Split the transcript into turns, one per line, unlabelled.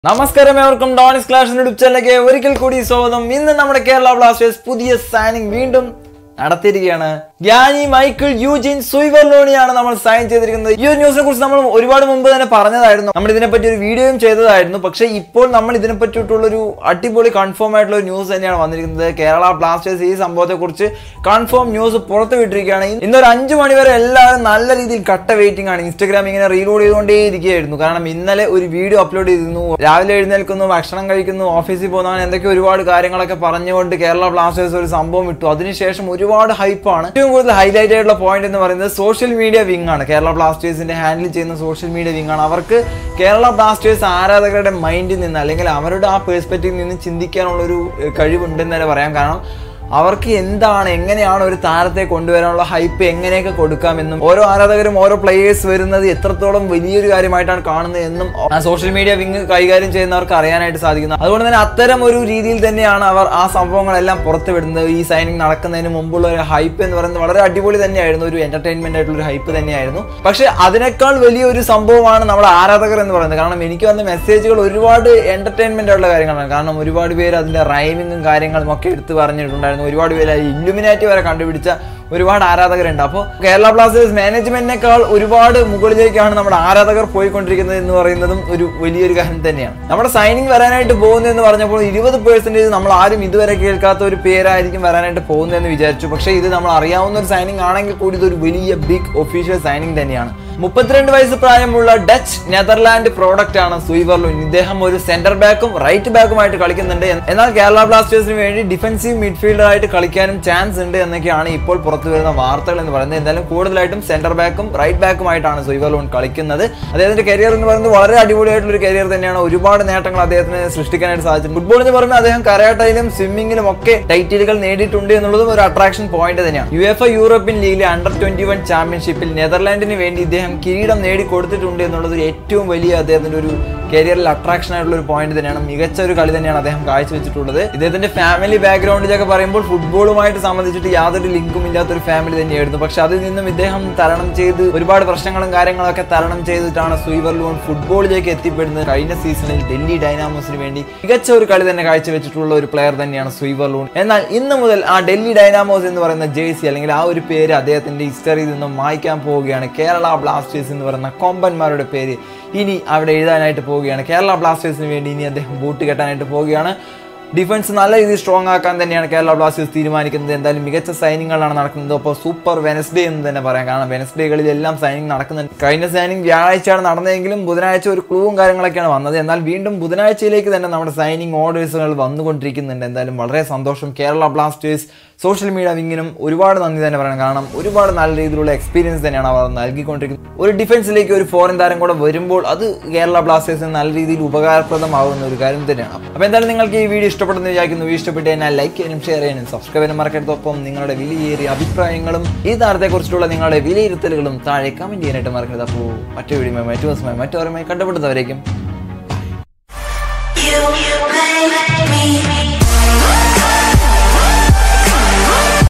നമസ്കാരം ഏവർക്കും ഡോണിസ് clash YouTube ചാനലിലേക്ക് ഒരിക്കൽ കൂടി സ്വാഗതം ഇന്ന് നമ്മുടെ കേരള ബ്ലാസ്റ്റേഴ്സ് പുതിയ സൈനിങ് വീണ്ടും നടത്തിയിരിക്കുകയാണ് ഗ്യാനി മൈക്കിൾ യൂജിൻ സുയിവർലോണിയാണ് നമ്മൾ സൈൻ ചെയ്തിരിക്കുന്നത് ഈ ഒരു ന്യൂസിനെ കുറിച്ച് നമ്മൾ ഒരുപാട് മുമ്പ് തന്നെ പറഞ്ഞതായിരുന്നു നമ്മൾ ഇതിനെപ്പറ്റി ഒരു വീഡിയോയും ചെയ്തതായിരുന്നു പക്ഷേ ഇപ്പോൾ നമ്മൾ ഇതിനെ പറ്റിയിട്ടുള്ള ഒരു അടിപൊളി കൺഫേം ആയിട്ടുള്ള ഒരു ന്യൂസ് തന്നെയാണ് വന്നിരിക്കുന്നത് കേരള ബ്ലാസ്റ്റേഴ്സ് ഈ സംഭവത്തെ കുറിച്ച് കൺഫേം ന്യൂസ് പുറത്തു വിട്ടിരിക്കുകയാണ് ഇന്നൊരു അഞ്ചു മണി വരെ എല്ലാവരും നല്ല രീതിയിൽ കട്ട വെയിറ്റിംഗ് ആണ് ഇൻസ്റ്റാഗ്രാം ഇങ്ങനെ റീലോഡ് ചെയ്തുകൊണ്ടേ ഇരിക്കുകയായിരുന്നു കാരണം ഇന്നലെ ഒരു വീഡിയോ അപ്ലോഡ് ചെയ്തിരുന്നു രാവിലെ എഴുന്നേൽക്കുന്നു ഭക്ഷണം കഴിക്കുന്നു ഓഫീസിൽ പോകുന്ന അങ്ങനെ എന്തൊക്കെ ഒരുപാട് കാര്യങ്ങളൊക്കെ പറഞ്ഞുകൊണ്ട് കേരള ബ്ലാസ്റ്റേഴ്സ് ഒരു സംഭവം ഇട്ടു അതിനുശേഷം ഒരുപാട് ഹൈപ്പാണ് ഏറ്റവും കൂടുതൽ ഹൈലൈറ്റ് ആയിട്ടുള്ള പോയിന്റ് എന്ന് പറയുന്നത് സോഷ്യൽ മീഡിയ വിങ് ആണ് കേരള ബ്ലാസ്റ്റേഴ്സിന്റെ ഹാൻഡിൽ ചെയ്യുന്ന സോഷ്യൽ മീഡിയ വിങ് ആണ് അവർക്ക് കേരള ബ്ലാസ്റ്റേഴ്സ് ആരാധകരുടെ മൈൻഡിൽ നിന്ന് അല്ലെങ്കിൽ അവരുടെ ആ പേഴ്സ്പെക്റ്റീവിൽ നിന്ന് ചിന്തിക്കാനുള്ള ഒരു ഏഹ്, കഴിവുണ്ടെന്ന് തന്നെ പറയാം കാരണം അവർക്ക് എന്താണ് എങ്ങനെയാണ് ഒരു താരത്തെ കൊണ്ടുവരാനുള്ള ഹൈപ്പ് എങ്ങനെയൊക്കെ കൊടുക്കാമെന്നും ഓരോ ആരാധകരും ഓരോ പ്ലേയേഴ്സ് വരുന്നത് എത്രത്തോളം വലിയൊരു കാര്യമായിട്ടാണ് കാണുന്നത് എന്നും ആ സോഷ്യൽ മീഡിയ വിങ് കൈകാര്യം ചെയ്യുന്നവർക്ക് അറിയാനായിട്ട് സാധിക്കുന്നു അതുകൊണ്ട് തന്നെ അത്തരം ഒരു രീതിയിൽ തന്നെയാണ് അവർ ആ സംഭവങ്ങളെല്ലാം പുറത്തുവിടുന്നത് ഈ സൈനിങ് നടക്കുന്നതിന് മുമ്പുള്ള ഒരു ഹൈപ്പ് എന്ന് പറയുന്നത് വളരെ അടിപൊളി തന്നെയായിരുന്നു ഒരു എന്റർടൈൻമെന്റ് ആയിട്ടുള്ള ഒരു ഹൈപ്പ് തന്നെയായിരുന്നു പക്ഷെ അതിനേക്കാൾ വലിയൊരു സംഭവമാണ് നമ്മുടെ ആരാധകർ എന്ന് പറയുന്നത് കാരണം എനിക്ക് വന്ന മെസ്സേജുകൾ ഒരുപാട് എന്റർടൈൻമെന്റ് ആയിട്ടുള്ള കാര്യങ്ങളാണ് കാരണം ഒരുപാട് പേര് അതിന്റെ റൈമിങ്ങും കാര്യങ്ങളും ഒക്കെ എടുത്തു പറഞ്ഞിട്ടുണ്ടായിരുന്നു ഒരുപാട് പേര് ഇല്ലുമിനാറ്റി വരെ കണ്ടുപിടിച്ച ഒരുപാട് ആരാധകരുണ്ട് അപ്പോൾ കേരള ബ്ലാസ്റ്റേഴ്സ് മാനേജ്മെന്റിനേക്കാൾ ഒരുപാട് മുകളിലേക്കാണ് നമ്മുടെ ആരാധകർ പോയിക്കൊണ്ടിരിക്കുന്നത് എന്ന് പറയുന്നതും ഒരു വലിയൊരു കാര്യം തന്നെയാണ് നമ്മുടെ സൈനിങ് വരാനായിട്ട് പോകുന്നതെന്ന് പറഞ്ഞപ്പോൾ ഇരുപത് പേഴ്സൻറ്റേജ് നമ്മൾ ആരും ഇതുവരെ കേൾക്കാത്ത ഒരു പേരായിരിക്കും വരാനായിട്ട് പോകുന്നതെന്ന് വിചാരിച്ചു പക്ഷേ ഇത് നമ്മൾ അറിയാവുന്ന ഒരു സൈനിങ് ആണെങ്കിൽ കൂടി ഇതൊരു വലിയ ബിഗ് ഒഫീഷ്യൽ സൈനിങ് തന്നെയാണ് മുപ്പത്തിരണ്ട് വയസ്സ് പ്രായമുള്ള ഡച്ച് നെതർലാൻഡ് പ്രോഡക്റ്റ് ആണ് സുയിവർലുൻ ഇദ്ദേഹം ഒരു സെന്റർ ബാക്കും റൈറ്റ് ബാക്കുമായിട്ട് കളിക്കുന്നുണ്ട് എന്നാൽ കേരള ബ്ലാസ്റ്റേഴ്സിന് വേണ്ടി ഡിഫൻസീവ് മിഡ്ഫീൽഡർ ആയിട്ട് കളിക്കാനും ചാൻസ് ഉണ്ട് എന്നൊക്കെയാണ് ഇപ്പോൾ പുറത്തു വരുന്ന വാർത്തകൾ എന്ന് പറയുന്നത് എന്തായാലും കൂടുതലായിട്ടും സെന്റർ ബാക്കും റൈറ്റ് ബാക്കുമായിട്ടാണ് സുയിവർലോൺ കളിക്കുന്നത് അദ്ദേഹത്തിന്റെ കരിയർ എന്ന് പറയുന്നത് വളരെ അടിപൊളിയായിട്ടുള്ള ഒരു കരിയർ തന്നെയാണ് ഒരുപാട് നേട്ടങ്ങൾ അദ്ദേഹത്തിന് സൃഷ്ടിക്കാനായിട്ട് സാധിച്ചു ഫുട്ബോളിന് പുറമെ അദ്ദേഹം കരാട്ടയിലും സ്വിമ്മിങ്ങിലും ഒക്കെ ടൈറ്റിലുകൾ നേടിയിട്ടുണ്ട് എന്നുള്ളതും ഒരു അട്രാക്ഷൻ പോയിന്റ് തന്നെയാണ് യു എഫ് യൂറോപ്യൻ ലീഗിലെ അണ്ടർ ട്വന്റി വൺ ചാമ്പ്യൻഷിപ്പിൽ നെതർലാൻഡിന് വേണ്ടി ഇദ്ദേഹം കിരീടം നേടിക്കൊടുത്തിട്ടുണ്ട് എന്നുള്ളത് ഒരു ഏറ്റവും വലിയ അദ്ദേഹത്തിന്റെ ഒരു കരിയറിൽ അട്രാക്ഷൻ ആയിട്ടുള്ള ഒരു പോയിന്റ് തന്നെയാണ് മികച്ച ഒരു കളി തന്നെയാണ് അദ്ദേഹം കാഴ്ചവെച്ചിട്ടുള്ളത് ഇദ്ദേഹത്തിന്റെ ഫാമിലി ബാക്ക്ഗ്രൗണ്ടിലൊക്കെ പറയുമ്പോൾ ഫുട്ബോളുമായിട്ട് സംബന്ധിച്ചിട്ട് യാതൊരു ലിങ്കും ഇല്ലാത്ത ഒരു ഫാമിലി തന്നെയായിരുന്നു പക്ഷെ അതിൽ നിന്നും ഇദ്ദേഹം തരണം ചെയ്ത് ഒരുപാട് പ്രശ്നങ്ങളും കാര്യങ്ങളൊക്കെ തരണം ചെയ്തിട്ടാണ് സുയിവർ ലൂൺ ഫുട്ബോളിലേക്ക് എത്തിപ്പെടുന്നത് കഴിഞ്ഞ സീസണിൽ ഡൽഹി ഡൈനാമോസിന് വേണ്ടി മികച്ച ഒരു കളി തന്നെ കാഴ്ചവെച്ചിട്ടുള്ള ഒരു പ്ലെയർ തന്നെയാണ് സുയിവർ ലൂൺ എന്നാൽ ഇന്ന് മുതൽ ആ ഡൽഹി ഡൈനാമോസ് എന്ന് പറയുന്ന ജേഴ്സി അല്ലെങ്കിൽ ആ ഒരു പേര് അദ്ദേഹത്തിന്റെ ഹിസ്റ്ററിയിൽ നിന്നും മായ്ക്കാൻ പോവുകയാണ് കേരള ബ്ലാസ്റ്റേഴ്സ് എന്ന് പറയുന്ന കൊമ്പന്മാരുടെ പേര് ഇനി അവിടെ എഴുതാനായിട്ട് പോവുകയാണ് കേരള ബ്ലാസ്റ്റേഴ്സിന് വേണ്ടി ഇനി അദ്ദേഹം ബൂട്ട് കെട്ടാനായിട്ട് പോവുകയാണ് ഡിഫൻസ് നല്ല രീതിയിൽ സ്ട്രോങ് ആക്കാൻ തന്നെയാണ് കേരള ബ്ലാസ്റ്റേഴ്സ് തീരുമാനിക്കുന്നത് എന്തായാലും മികച്ച സൈനിങ്ങുകളാണ് നടക്കുന്നത് അപ്പോൾ സൂപ്പർ വെനസ്ഡേ എന്ന് തന്നെ പറയാം കാരണം വെനസ്ഡേകളിൽ എല്ലാം സൈനിങ് നടക്കുന്നുണ്ട് കഴിഞ്ഞ സൈനിങ് വ്യാഴാഴ്ചയാണ് നടന്നതെങ്കിലും ബുധനാഴ്ച ഒരു ക്ലൂവും കാര്യങ്ങളൊക്കെയാണ് വന്നത് എന്നാൽ വീണ്ടും ബുധനാഴ്ചയിലേക്ക് തന്നെ നമ്മുടെ സൈനിങ് ഓർഡേഴ്സുകൾ വന്നുകൊണ്ടിരിക്കുന്നുണ്ട് എന്തായാലും വളരെ സന്തോഷം കേരള ബ്ലാസ്റ്റേഴ്സ് സോഷ്യൽ മീഡിയ വിങ്ങിനും ഒരുപാട് നന്ദി തന്നെ പറയണം കാരണം ഒരുപാട് നല്ല രീതിയിലുള്ള എക്സ്പീരിയൻസ് തന്നെയാണ് അവർ നൽകിക്കൊണ്ടിരിക്കുന്നത് ഒരു ഡിഫൻസിലേക്ക് ഒരു ഫോറിൻ താരം കൂടെ വരുമ്പോൾ അത് കേരള ബ്ലാസ്റ്റേഴ്സിന് നല്ല രീതിയിൽ ഉപകാരപ്രദമാകുന്ന ഒരു കാര്യം തന്നെയാണ് അപ്പോൾ എന്തായാലും നിങ്ങൾക്ക് ഈ വീഡിയോ ഇഷ്ടപ്പെടുന്ന വിചാരിക്കുന്നു വീഡിയോ ഇഷ്ടപ്പെട്ട് കഴിഞ്ഞാൽ ലൈക്ക് ചെയ്യാനും ഷെയർ ചെയ്യാനും സബ്സ്ക്രൈബ് ചെയ്യാനും മറക്കരുതൊപ്പം നിങ്ങളുടെ വിലയേറിയ അഭിപ്രായങ്ങളും ഈ താരത്തെക്കുറിച്ചുള്ള നിങ്ങളുടെ വിലയിരുത്തലുകളും താഴെ കമന്റ് ചെയ്യാനായിട്ട് മറക്കരുത് അപ്പോൾ മറ്റു വീഡിയോ മറ്റു ദിവസമായി മറ്റോരമായി കണ്ടുപിടുന്നവരേക്കും
You make me